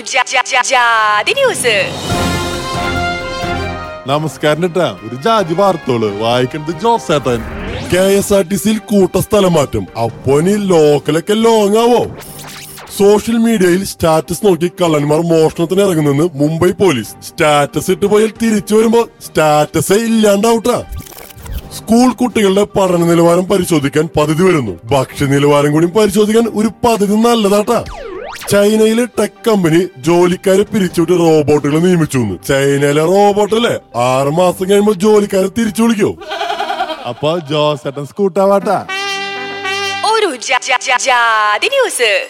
ജാ- ജാ- ജാ- ജാതി ന്യൂസ് നമസ്കാരം കേട്ടാ ഒരു ജാതി വാർത്തോള് വായിക്കുന്നത് ജോസേട്ടൻ കെ എസ് ആർ ടി സിയിൽ കൂട്ട സ്ഥലം മാറ്റം അപ്പൊ ഇനി ലോക്കലൊക്കെ ലോങ് ആവോ സോഷ്യൽ മീഡിയയിൽ സ്റ്റാറ്റസ് നോക്കി കള്ളന്മാർ മോഷണത്തിന് ഇറങ്ങുന്നെന്ന് മുംബൈ പോലീസ് സ്റ്റാറ്റസ് ഇട്ട് പോയാൽ തിരിച്ചു വരുമ്പോ സ്റ്റാറ്റസേ ഇല്ലാണ്ടാവട്ടാ സ്കൂൾ കുട്ടികളുടെ പഠന നിലവാരം പരിശോധിക്കാൻ പദ്ധതി വരുന്നു ഭക്ഷ്യ നിലവാരം കൂടി പരിശോധിക്കാൻ ഒരു പദ്ധതി നല്ലതാട്ടാ ചൈനയിലെ ടെക് കമ്പനി ജോലിക്കാരെ പിരിച്ചുവിട്ട് റോബോട്ടുകളെ നിയമിച്ചു എന്ന്. ചൈനയിലെ റോബോട്ടല്ലേ ആറ് മാസം കഴിയുമ്പോ ജോലിക്കാരെ തിരിച്ചു വിളിക്കോ അപ്പൊ ജോസേട്ടൻ സ്കൂട്ടാവാട്ടാ ഒരു ജാ- ജാ- ജാ- ജാതി ന്യൂസ്